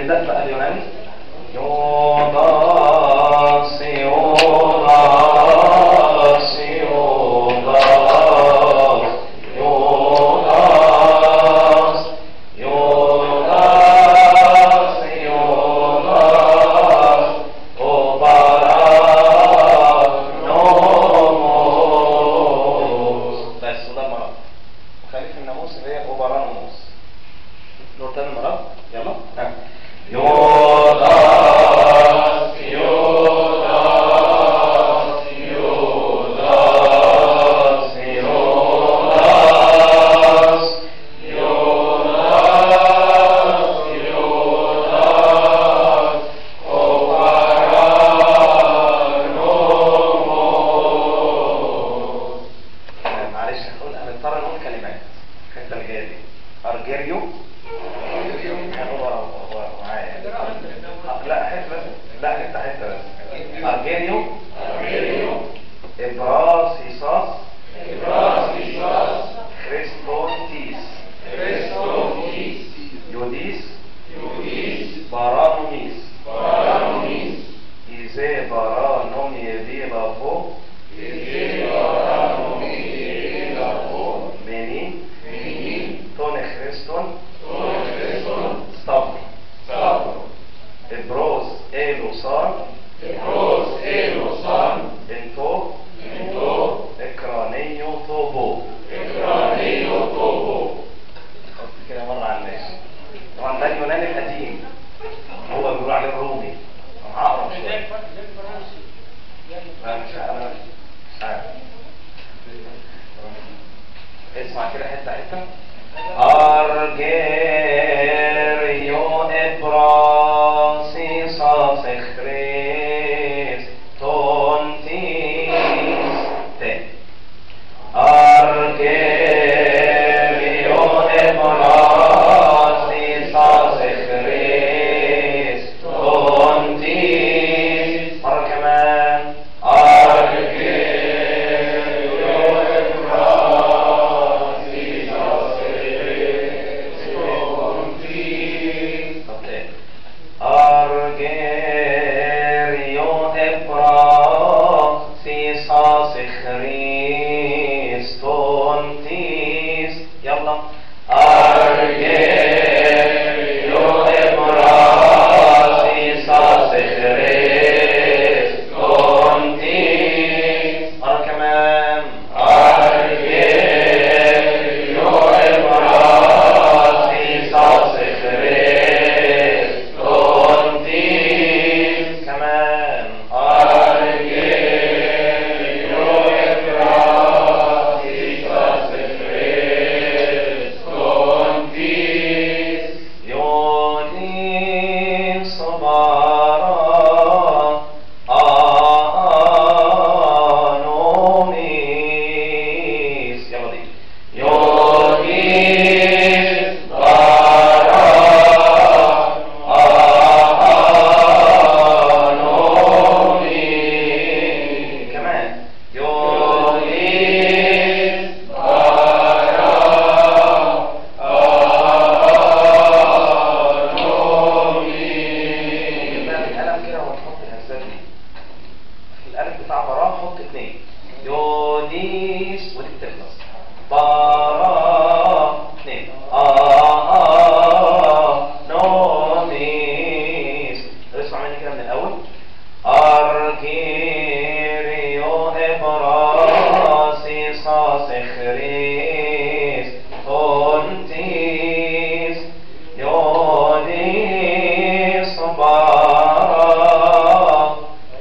نبدأ بقى اليوناني يوداس يوداس يوداس يوداس يوداس يوداس أوبرانوموس بس وده المرض وخليك في الناموس اللي هي أوبرانوموس نور تاني المرض يلا ها. يوداس يوداس يوداس يوداس يوداس يوداس أوبرانوموس معلش هنقول هنضطر نقول كلمات الحته اللي جايه دي ارجيريو هنقول ورا- ورا- معايا آه، لا حته بس لا حته حته بس ارجيريو ابراسيساس خريستونتيس يوديس بارانوميس إيزي بارانومي دي لافو مني تون خريستون ستافر إبروس إيلوسان انتو إكرانيو توبو قلت كده مرة على الناس طبعا ده اليوناني القديم هو بيقول عليه الرومي عقرب شوية لا مش انا مش عارف اسمع كده حته حته ارجيريو ابراسي ساسخريس تونتيس تاني ارجيريو ابراسي ساسخريس تونتيس مرة كمان ارجيريو ابراسي اوكي ارجيريو ابرا سيساس خريستونتيس يلا ارجيريو ابرا سيساس خريستونتيس مرة كمان ارجيريو ابرا سيساس خريستونتيس كمان ارجيريو ابرا سيساس خريستونتيس يونين صبارا آنوميس يلا دي يونين آنوميس كمان يونين جبنا القلم كده ونحط الهزات دي في القلم بتاع براه حط اتنين يونيس ودي بتخلص برا اتنين آه آه نوميس اسمع مني كده من الأول أركيريو إبراسي صاص خريس تونتيس يونيس بارا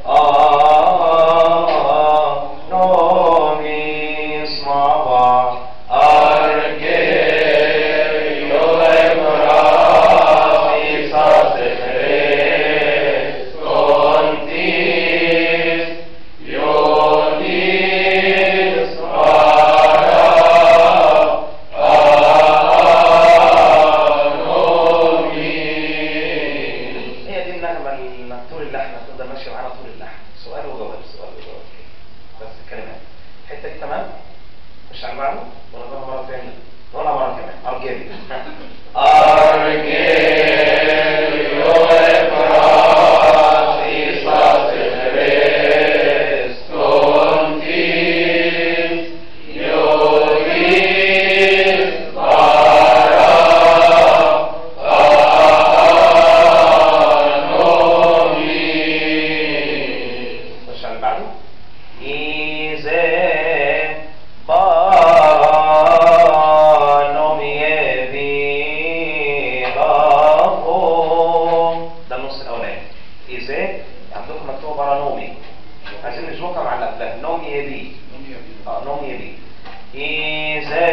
آه نوميس مع بعض أركيريو إبراسي صاص خريس تونتيس يونيس بارا هي دي النغمة اللي طول اللحن هتفضل ماشية معانا طول اللحن سؤال وجواب سؤال وجواب بس الكلمات الحتة دي تمام مش هنبعده ولا نقولها مرة تانية ولا مرة كمان أرجيري خش على اللي بعده إذا بارانهم يبيغهم ده النص الأولاني إذا عندكم مكتوب بارانومي عايزين نشوفها مع اللي قبلها نوم يبي اه نوم يبي إذا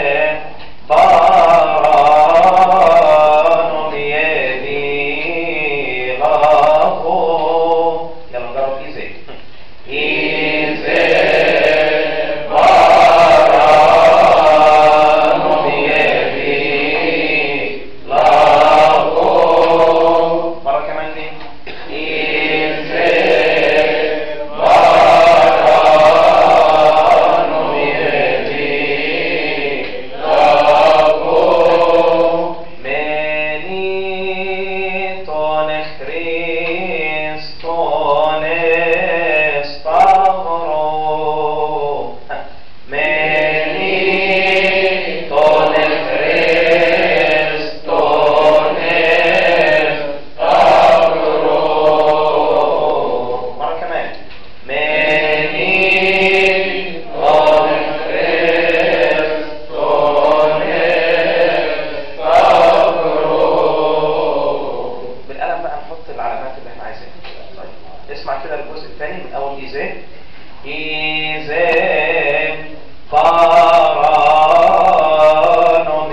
بارانهم يبيغهم يلا نجرب إذا إذا بارانهم يبيغهم مرة كمان دي إذا بارانهم يبيغهم Meniton Christon Stavro Meniton Christon Stavro مرة كمان Meniton Christon بالقلم بقى نحط العلامات اللي احنا عايزينها طيب. اسمع كده الجزء الثاني من اول ايزاه ايزاه قرانهم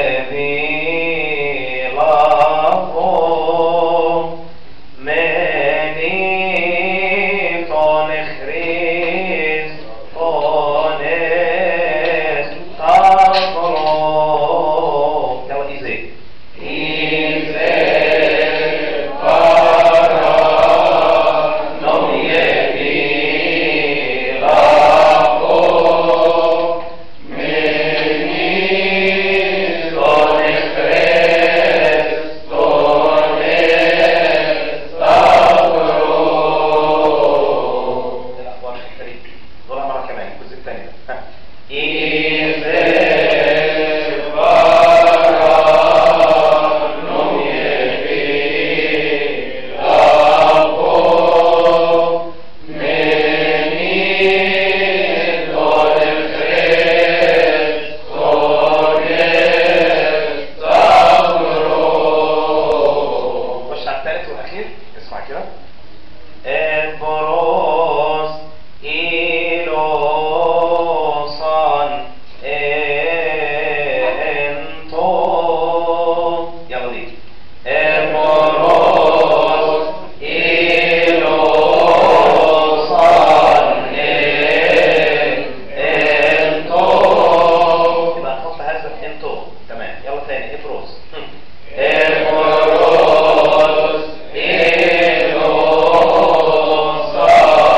يبيلهم منيتون خريس فونس تقرو يلا ايزاه ايزاه قرانهم يبيلهم منيتون خريس فونس تقرو الاخبار الكريم نقولها مره كمان الجزء الثاني ده ها. إذا بارانهم يبيلهم منيتون خريس تقرو خش على الثالث والاخير اسمع كده Ebros ilosan ento يلا دي Ebros ilosan ento يبقى نحط هذا انتو تمام يلا تاني ابروس Ebros ilosan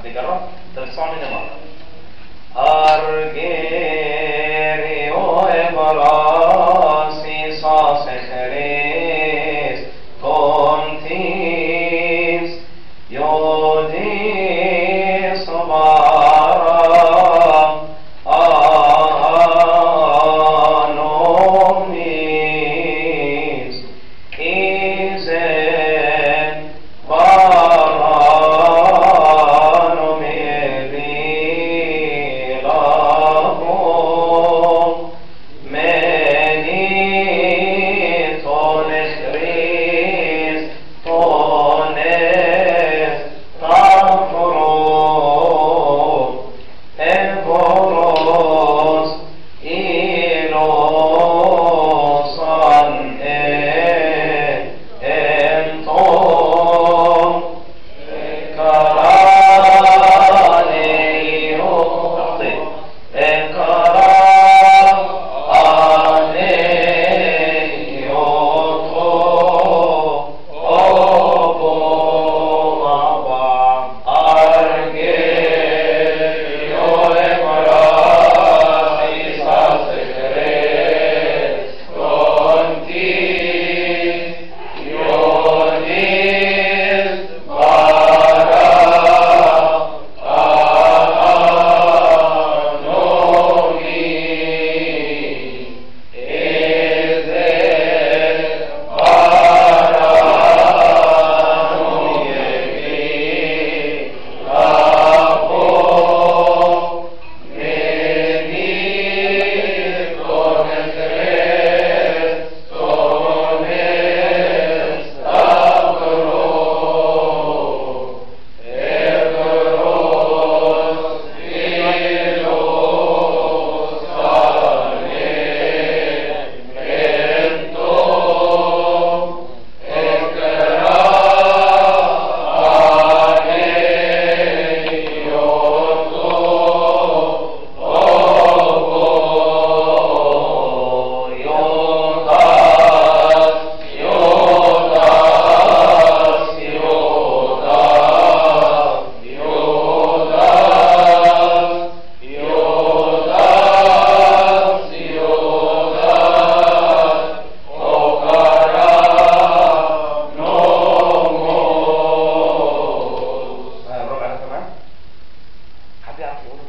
حد يجرب طب اسمعوا مني مره Argerio ebolasis asecheres contis iodis obara anomis isen barano merilahum menitones Christones tafro evoros ilosan entom الربع ده تمام حد يعرف يقوله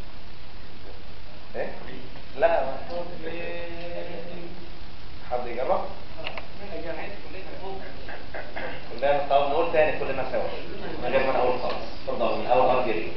ايه لا ما- حد يجرب كلنا طب نقول تاني كلنا سوا من غير ما نقول خالص اتفضل من اول ارجري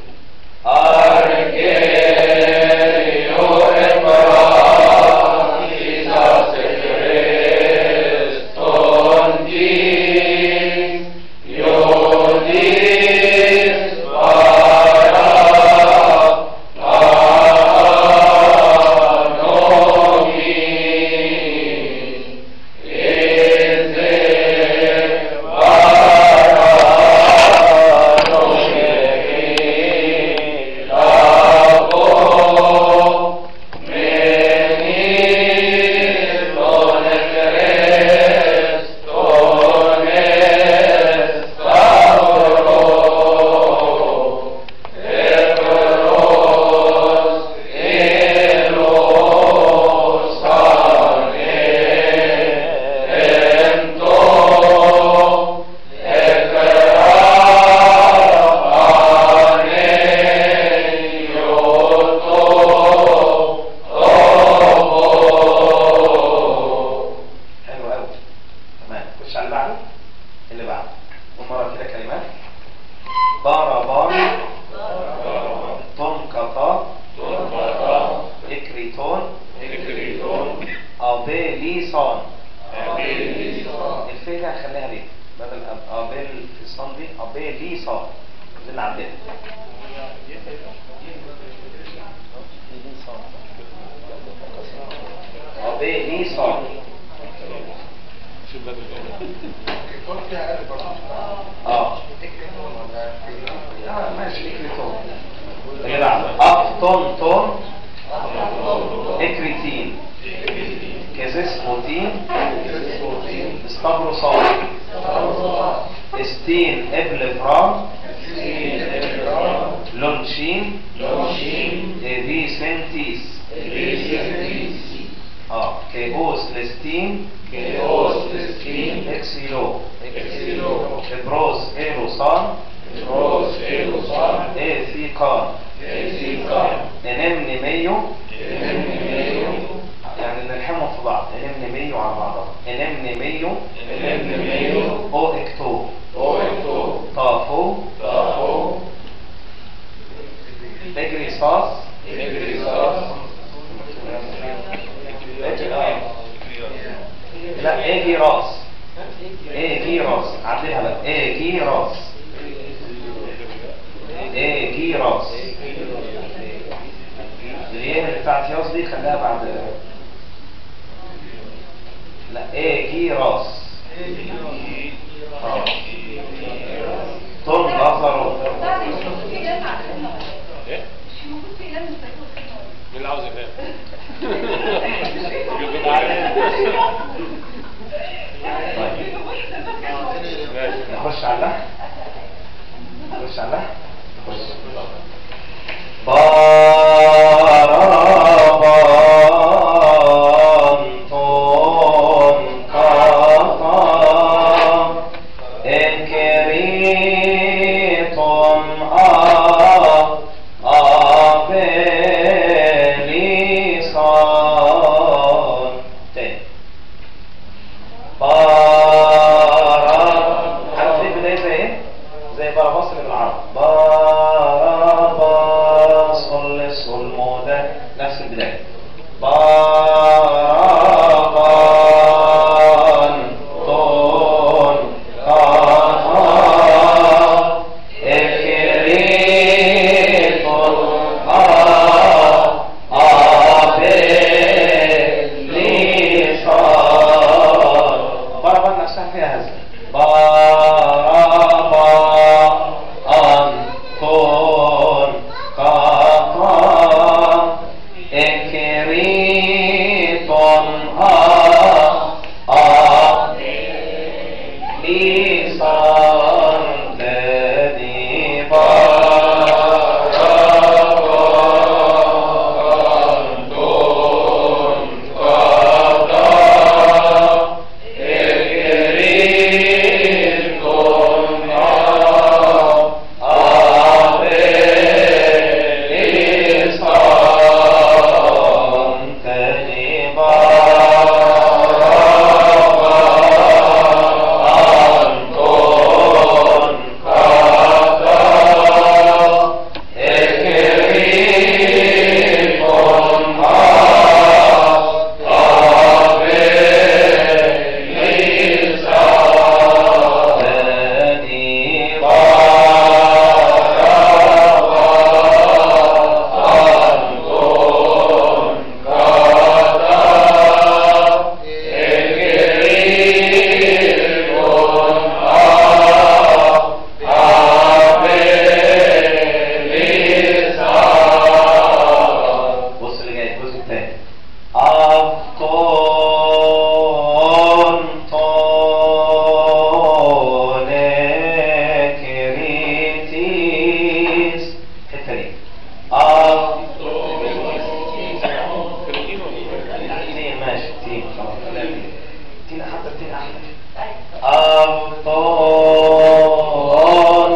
حلو قوي تمام خش على اللي بعده اللي بعده ومره كده كلمات بارابان طنقطا إكريتون أبيليسون الفيه دي هنخليها ليه؟ بدل أب- أبيل في الصن دي أبيليسون دي اللي عندنا أبيليسون اه آه، ماشي إكريتون اللي بعده أبطنتون إكريتين كازيسبوتين استبروسون استين إبل فرام لونشين لونشين إيفيسنتيس إفيسينتيس اه كيبوس لستين كيوس لستين اكسيلو إكسيلو إبروز إيروسان روس إيروسان إيثيكان إيثيكان إنمني ميو إنمنيو يعني نلحمهم في بعض إنمني ميو على بعضها إنمني ميو إنمنيو أو إكتو أويتو طافو طافو اجري صاص إجريساس لا اجي راس اجي راس عدلها بقى اجي راس اجي راس الياء اللي بتاعت ياس دي خليها بعد لا اجي راس اه تنظروا ايه؟ مين اللي عاوز يفهم؟ ماشي نخش على اللحن نخش على اللحن نخش بارابانتون كافا انكريتم آبليسان تاني بارا عارف ليه بداية زي ايه؟ زي باراباس اللي بالعربي باراباس صل صل مودا نفس البداية بارابان تون كافا اكريتون آبليسان بارابان نفسها فيها هزة بارابان تون كافا اكريتون آبليسان تدي بص اللي جاي الجزء الثاني أفطون طون كريتيس الحتة دي أفطون تين ماشي تين خلاص خليها تين تين حتى التين أحلى أفطون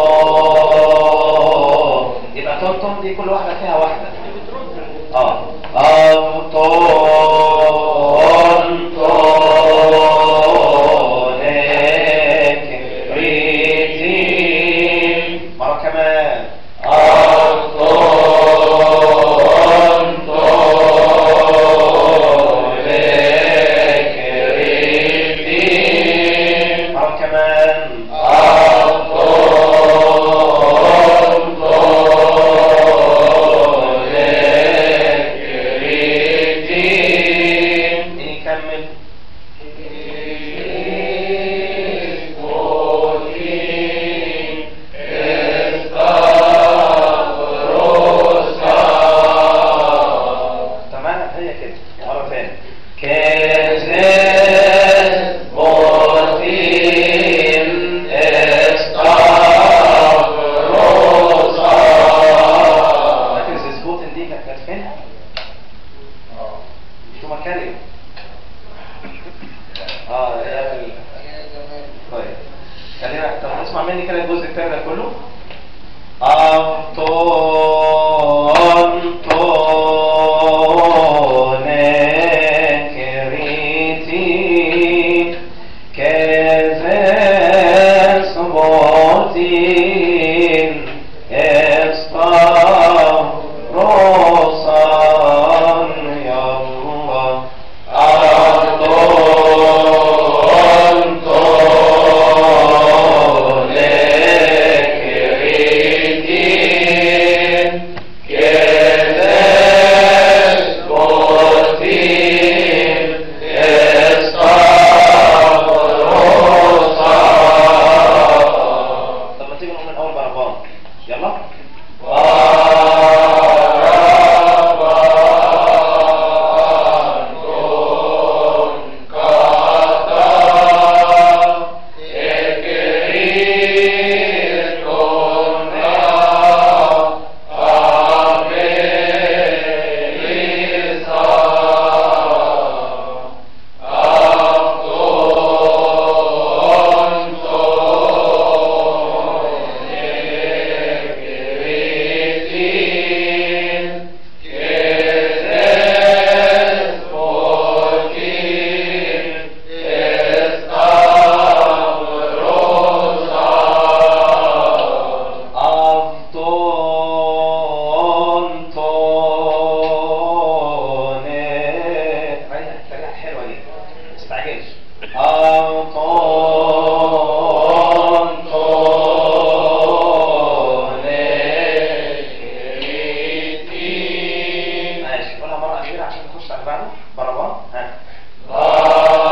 طون يبقى طون طون دي كل واحدة فيها واحدة اه أفطون طونك ريتين مرة كمان أفطون طونك ريتين مرة كمان أفطون طونك ريتين نكمل اسمع مني كده الجزء التاني ده كله أبطون طون كريتي كذا سبوتين استغرصان يا الله أرضون طول كريتين كذسبوتين استغرصان طب ما تيجي نقول من اول بربان يلا أبطون طون هتلاقيها حلوة دي ما تستعجلش أبطون طون ماشي قولها مرة أخيرة عشان نخش على اللي بعده بربان ها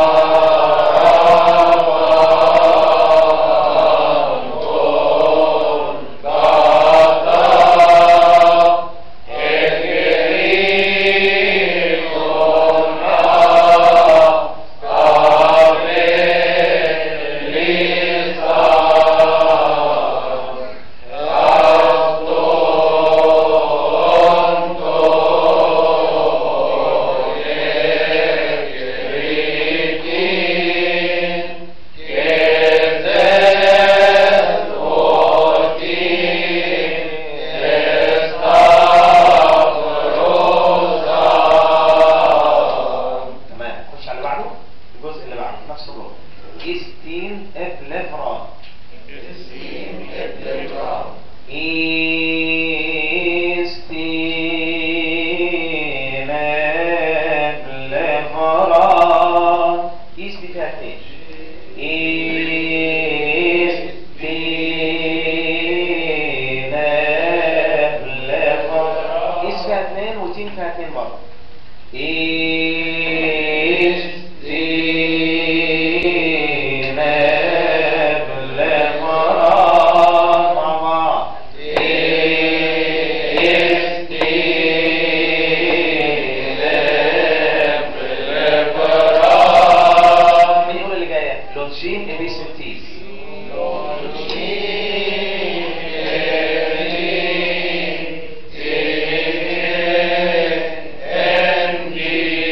تمام خش على اللي بعده الجزء اللي بعده نفس الرول إستين إفليفرا إستين إفليفرا إيس دي فيها اتنين إستين إفليفرا إيس فيها اتنين وتين فيها اتنين برضه إستين بلغرا مع بعض إستين بلغرا مين يقول اللي جاية؟ لوتشين إبيسمتيز Yeah.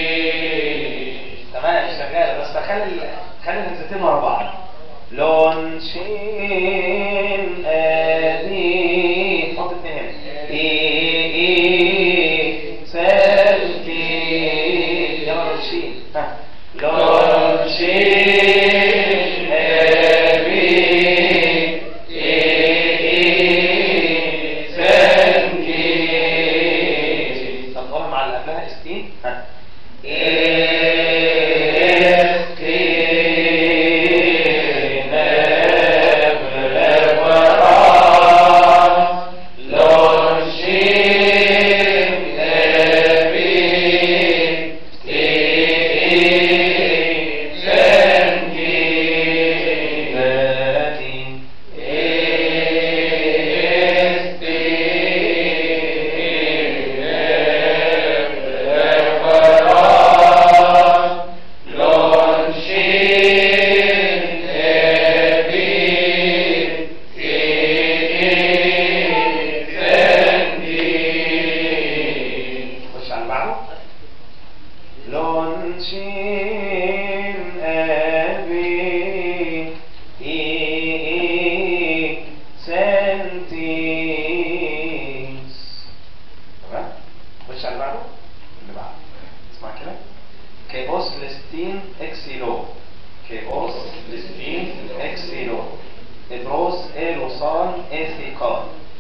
ابروس الوصان اثيقان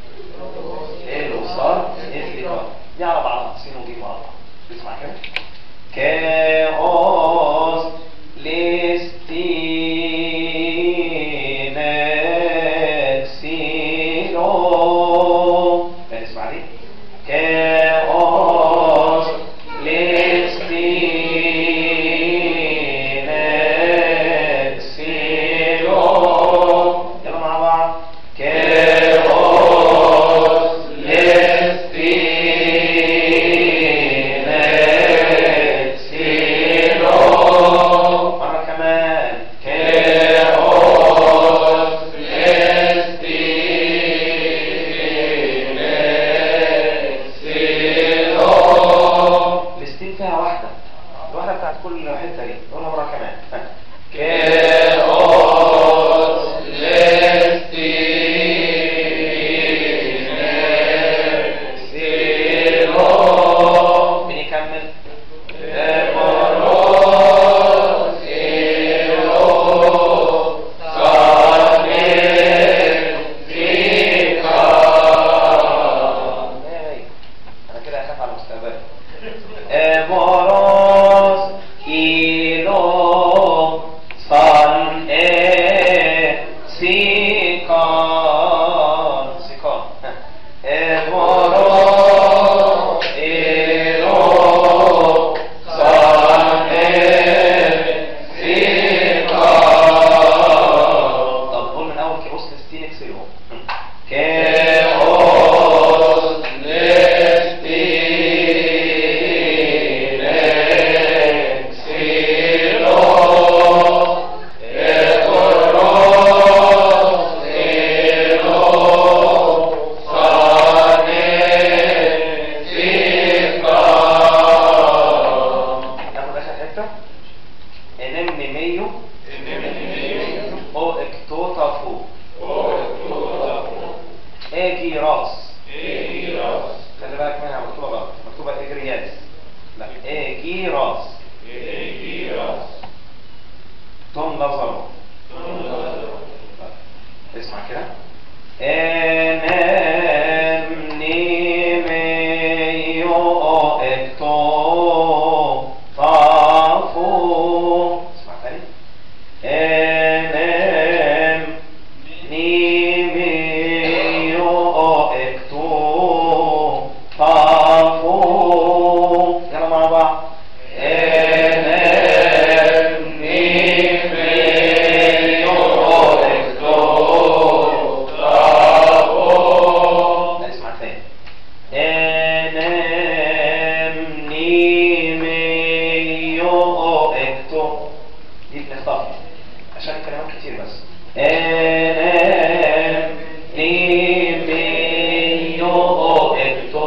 الوصان اثيقان دي على بعضها سين وجيم على بعض اسمع كده كاوس لستينكسيلو اسمع دي كاوس لستينكسيلو يلا مع بعض كاوس لستينكسيلو مرة كمان كاوس الاستين فيها واحدة الواحدة بتاعت كل حتة دي قولها مرة كمان ها. مين يكمل هاي. انا كده اخاف على مستقبلي اموروس كيلو صن ايه سيكون سيكون اموروس كيلو صن ايه سيكون طب قول من اول كيوس لستين اكسلو كيوس ناخد اخر حته انمي ميو او اكتوتافو اجي راس خلي بالك منها مكتوبه غلط مكتوبه اجرياس لا اجي راس توم لازارو اسمع كده انمني ميو او اكتو فافو اسمع تاني انم نيميو او اكتو فافو يلا مع بعض انم نيميو او اكتو فافو لا اسمع تاني انم نيميو او اكتو دي بنخطفها عشان كلمات كتير بس انم نيميو او اكتو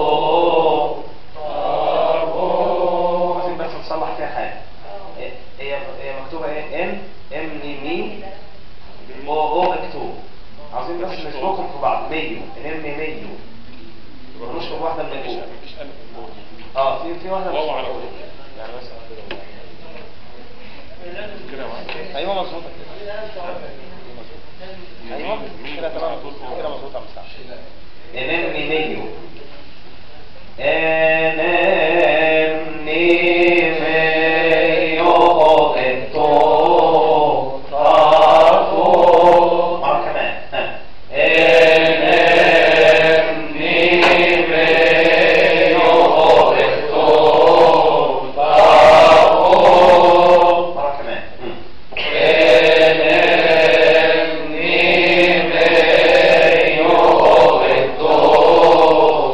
عايزين بس نصلح فيها حاجه هي هي مكتوبه ايه ام ام نيمي او او اكتو عايزين بس نسبقهم في بعض ميو ام ميو نشكر واحده من فوق اه في في واحده واو على مش- طول يعني مثلا كده معاك ايوه مظبوطه كده ايوه كده تمام كده مظبوطه مش انمي ميو انمي ميو انتو طرفو مرة كمان ها. انمي ميو انتو طرفو مرة كمان هم. انمي ميو انتو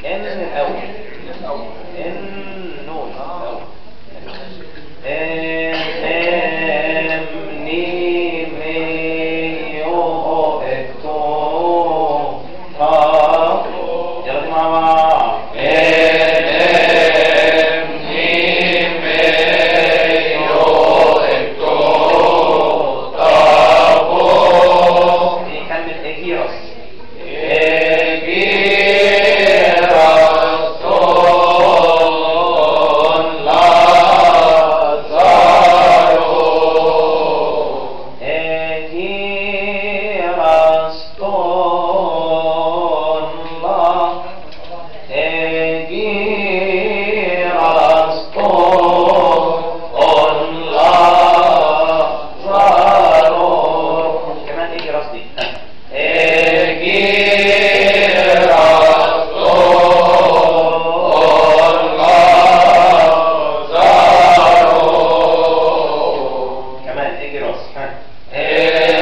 ان الاول ان نون الاول ام ام ني مي يو اكتو فا يلا دي مع بعض دي كلمة اجيرس اجيرستون لا اجيرستون لا زارو كمان اجيرس دي كمان اجيرس ها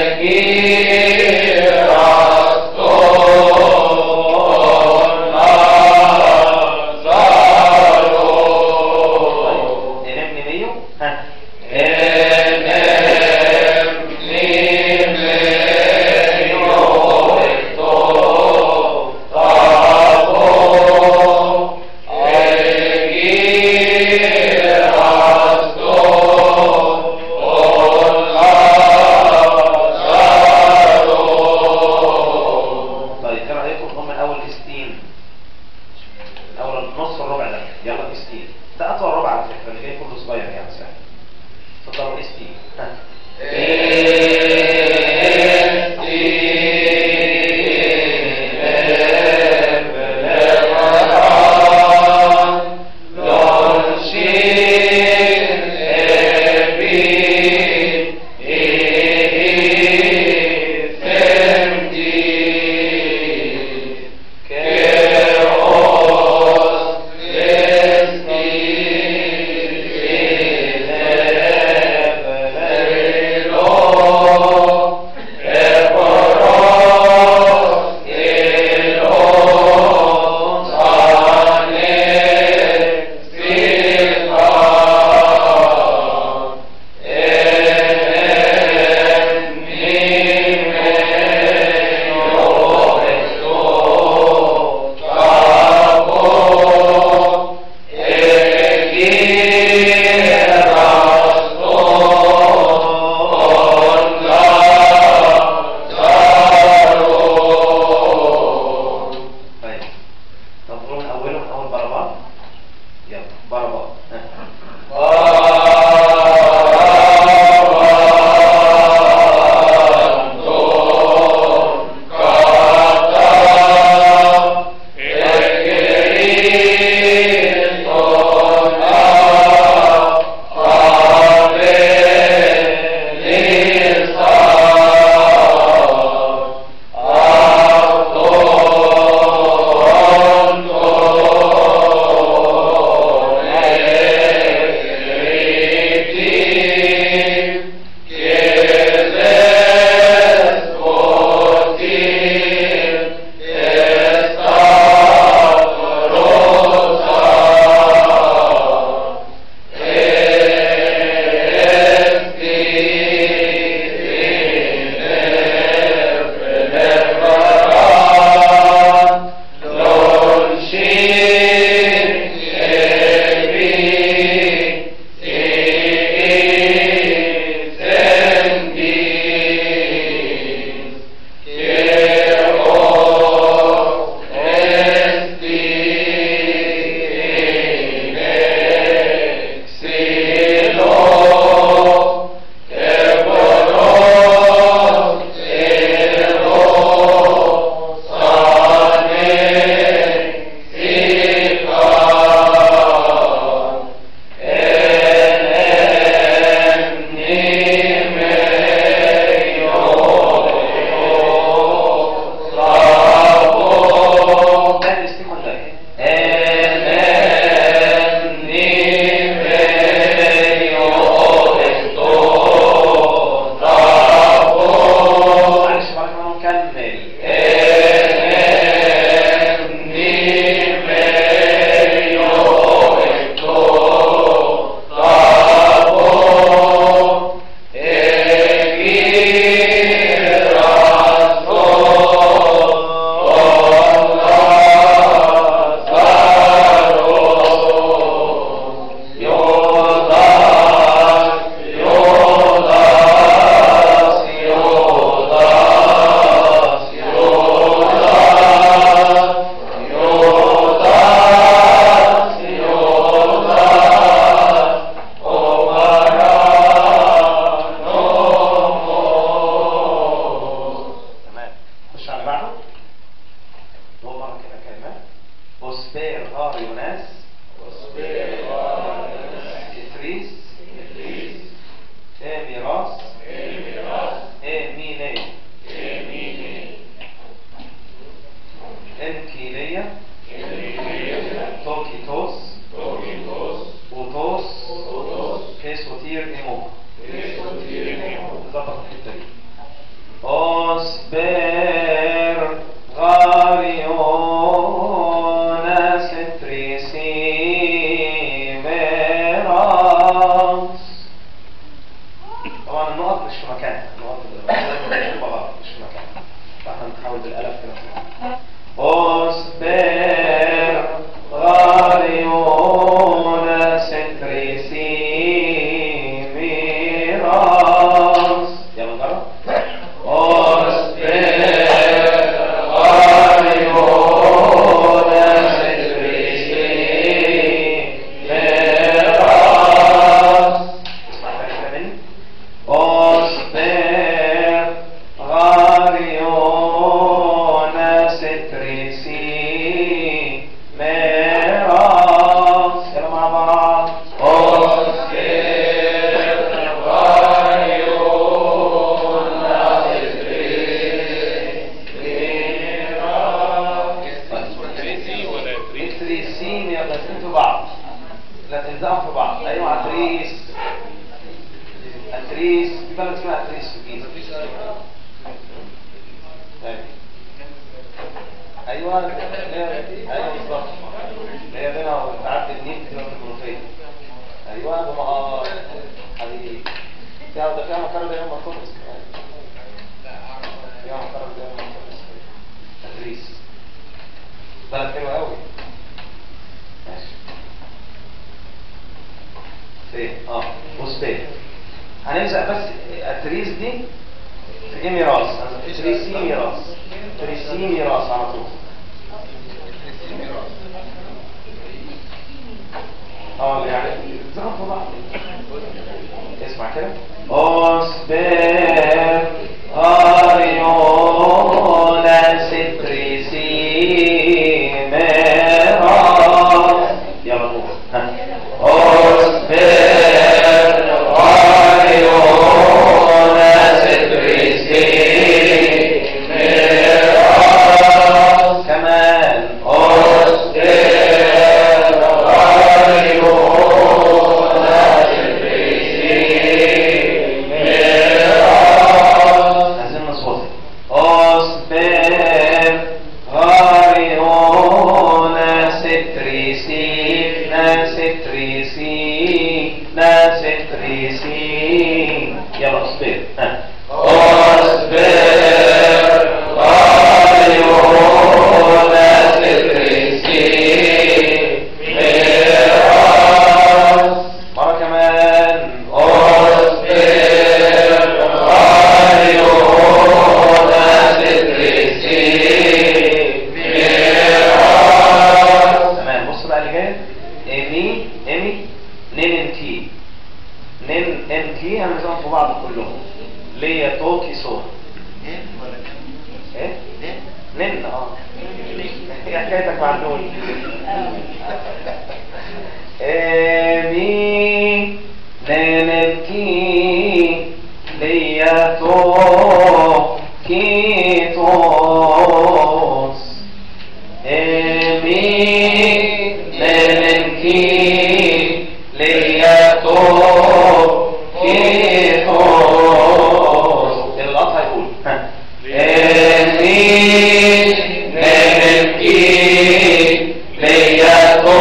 طيب نلم ميو ها طيب ايه رايكم هم الاول استين الاول نص الربع ده يلا استين ده اطول ربع على فكره اللي جاي كله صغير يعني سهل اتفضلوا استين ها Lord, غار يوناس إفريس إميراس إميني إنكيلية توكيتوس أوتوس كيسوتير إيمو ظبط الحتة دي أصبر غاريونا ستريسي ميراس طبعا النقط مش في مكانها النقط اللي مكتوبة غلط مش في مكانها فاحنا بنحاول بالقلم كده أصبر غاريونا ستريسي ميراس يلا نجرب أصبر غاريونا ستريسي ميراس اسمع كده مني أصبر غاريونا ستريسي ميراس يلا مع بعض تريسي ولا تريسي تريسين يلا في بعض لا تلزقوا في بعض ايوه اتريس اتريس في بلد اسمها اتريس في الجيزه أيوة. ايوه هي- ايوه بالظبط هي بينها وتعدي النيل تبقى في المنوفيه ايوه هما اه حبيبي فيها ده فيها مكان ده يوم الخمس فيها مكان ده يوم الخمس اتريس بلد حلو قوي ماشي فين اه وسبين هنلزق بس التريس دي في ايه ميراث تريسي ميراث تريسي ميراث على طول اه يعني ظبطوا بعض اسمع كده اصبر غاريونا ستريسي ميراث يلا قول ها اصبر غاريونا ستريسي ميراث كمان اصبر عايزين نصوت اصبر غاريونا ستريسي نا ستريسي نا ستريسي يلا اصبر ها اصبر غاريونا ستريسي مرة كمان اصبر تمام بص بقى اللي جاي ايمي ايمي نين ان كي نين ان كي هنظام في بعض كلهم ليا توكي صور ايه نين اه ايه حكايتك مع النون ايمي نين ان كي ليا توكي توس Emi nenenki liyato kitos الأخ هيقول Emi nenenki liyato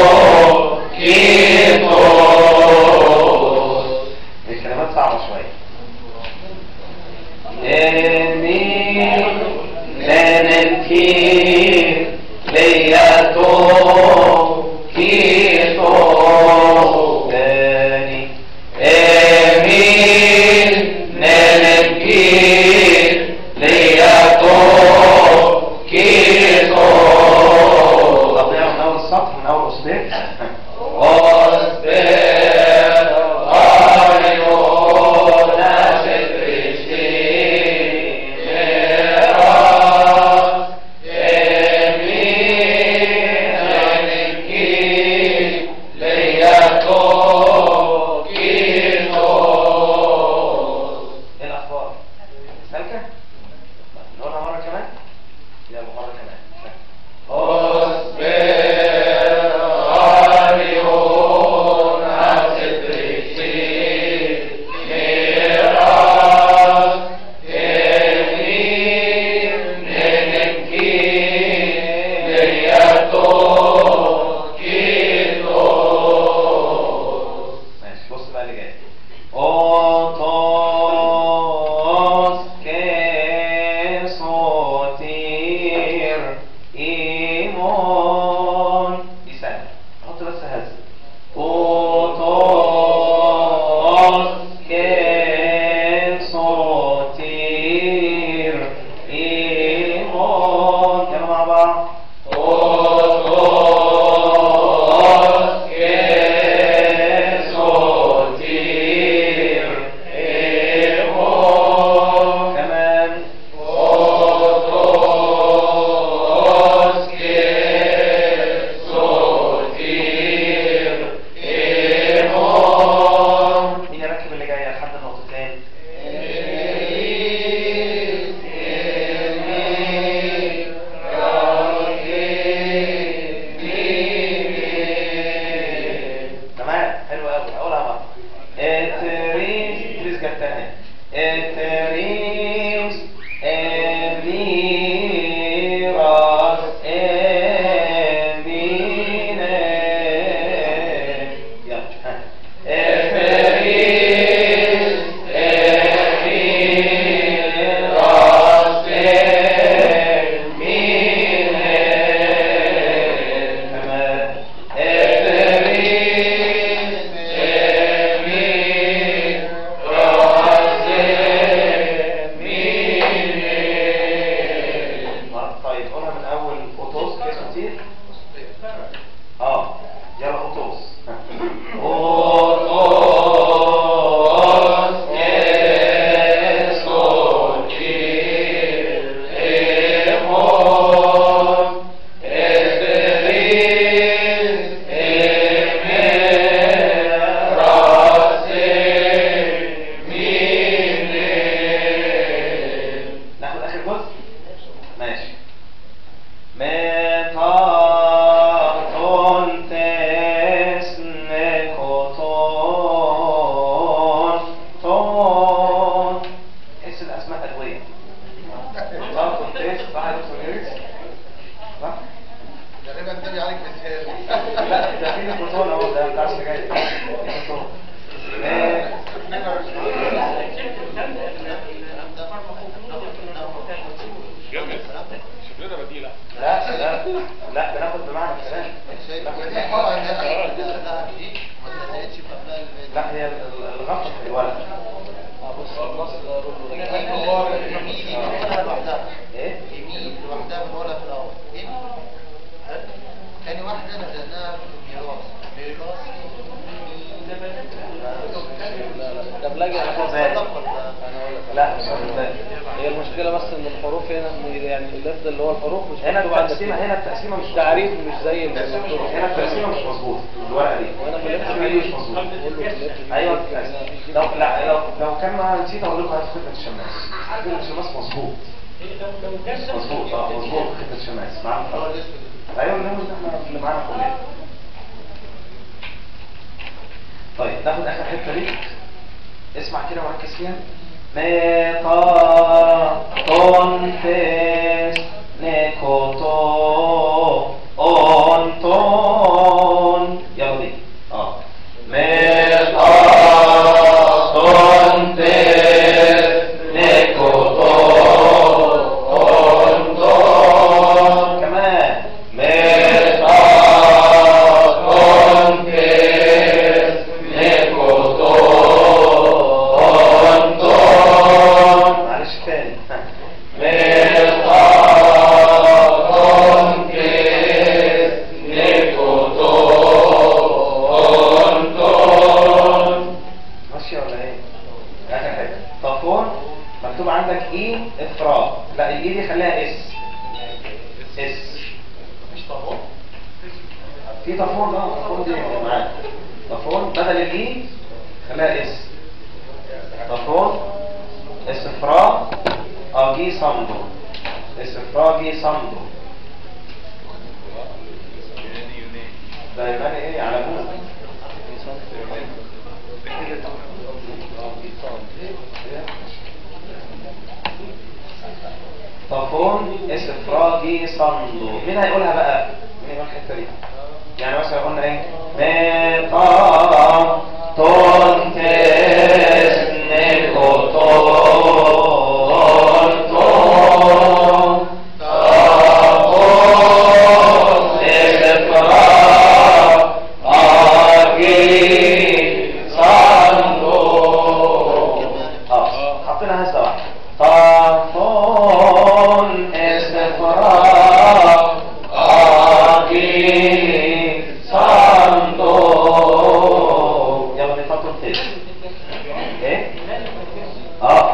kitos الكلمات صعبة شوية Emi nenenki liyato kitos تاني Emi nenenki liyato kitos طب نعمل من أول السطر من أول أصبر كتير اه يلا قطوس Otos escochir emor, esperis emerase mine. ناخد اخر جزء ماشي ميتاتون تسنكوتون تون تحس الاسماء ادويه ميتاتون تس صح يا دكتور إيريس؟ صح؟ غالبا تاني عليك مثال لا ده في نيكوتون اهو ده بتاع السجاير نيكوتون مي- جامد شوف لنا بديلة لا لا لا بناخد بمعنى الكلام شايف ناخد دي بمعنى- حرة انها دي ما اتلقيتش في افلام لا هي ال- الغلطه في الولد بص النص هو يمين لوحدها ايه يمين لوحدها من ورا في الاول يمين تاني واحدة نزلناها في الميراث ميراث طب لا يا هناخد أخي، بالي. لا مش واخد بالي. هي المشكلة بس ان الحروف هنا يعني اللفظ اللي هو الحروف مش هنا مكتوب عندك التقسيمه كده. هنا التقسيمه مش التعريف مش زي التقسيمه مش المكتوب. هنا التقسيمه مش مظبوط الورقه دي وانا في اللفظ التقسيمه دي مش مظبوط بقول له في اللفظ ايوه دي التقسيمة. لو لا لو لو كان معايا نسيت اقول لكم هات خطه الشماس خطه الشماس مظبوط مظبوط اه مظبوط خطه الشماس معانا هو خلاص. الاسود ايوه اللي هو احنا اللي معانا كلنا طيب ناخد اخر حته دي اسمع كده وركز فيها ميتا تونتس نيكوتو اونتون يلا دي اه Metaton nekoton. كمان Metaton nekoton. معلش تاني Metaton nekoton. ماشية ولا ايه؟ اخر حاجة طفون مكتوب عندك اي افراغ لا الاي دي خليها اس اس مش طبعا في طفون اه طفون دي معاك طفون بدل الاي خليها اس طفون استفراغ اجي صمدو استفراغي صمدو ده يبان ايه على ابوه طفون استفراغي صندو مين هيقولها بقى مين يقول الحته دي يعني مثلا قلنا ايه ميتا تون تس نيكو تون تون طفون استفراغ اجي صندو اه حطينا هزه واحده طرفون استفراغ اجي صندو يلا نفكر تاني ايه اه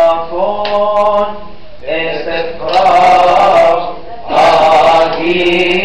طرفون استفراغ اجي